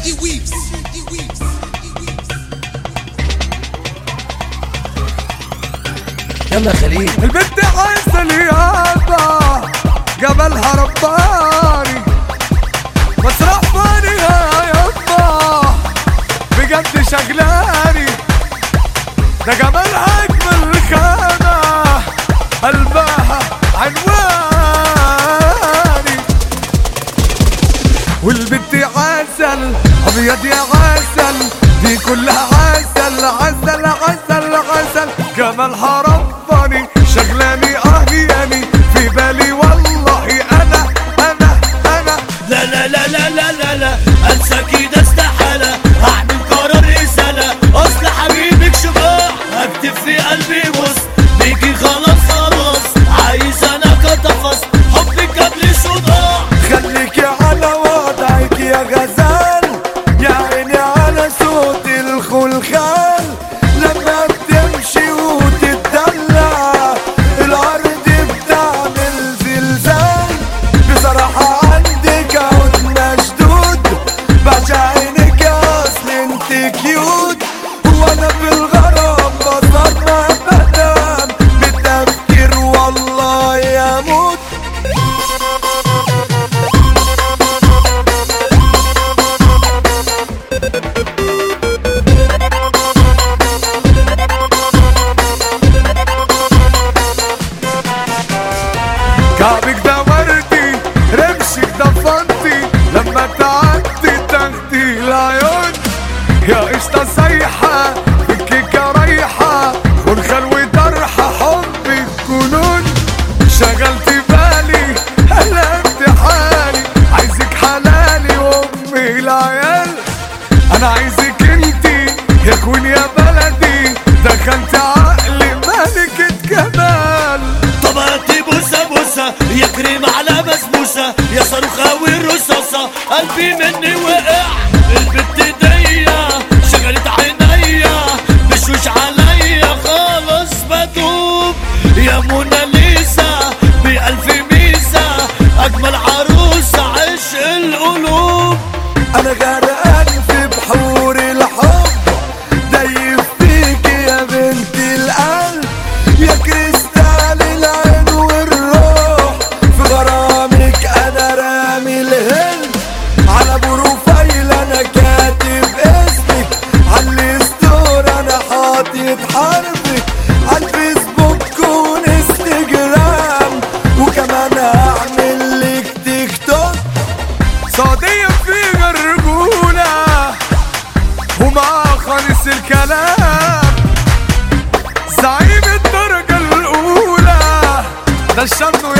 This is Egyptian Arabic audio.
يلا خليل البنت عايزة اليابة جبلها رباني مسرح فانيها يابا بجد شغلاني ده جمالها اجمل خانة قلبها عنواني والبنت عسل ابيض يا عسل دي كلها عسل عسل عسل عسل جمالها رباني شغلاني اهياني في بالي والله انا انا انا لا لا لا لا لا لا لا انسى كده استحالة هعمل قرار رسالة اصل حبيبك شجاع هكتب في قلبي بص بيجي خلاص خلاص عايز انا كتفص حبك قبل صداع خليكي على وضعك يا غزال يا عيني على صوت الخلخال لما بتمشي وتتدلع الارض بتعمل زلزال بصراحة عندك عود مشدود بعشق عينك يا اصل انت كيوت وانا في الغرام بصرنا بدام بالتفكير والله يموت كعبك ده وردي رمشك ده فانتي لما تعدي تاخدي العيون يا قشطة سايحة الكيكة رايحة خلخل وطرحة حبك جنون شغلت بالي قلبت حالي عايزك حلالي وامي العيال انا عايزك انتي يا كون يا بلدي دخلت عقلي ملكة جمال طب هاتي بوسة بوسة يا كريم على بسبوسة يا صاروخة والرصاصة قلبي مني وقع البت ديا شغلت عينيا بشوش عليا خالص بدوب يا موناليزا بألف ميزة أجمل عروسة عشق القلوب انا غرقان في بحور الحب دايب فيك يا بنت القلب يا كريستال العين والروح في غرامك انا رامي الهل على بروفايل انا كاتب اسمك على الستور انا حاطط حرفك على الفيسبوك وانستجرام وكمان هعمل لك تيك توك صديق في الرجولة ومع خالص الكلام زعيم الدرجة الأولى ده الشاب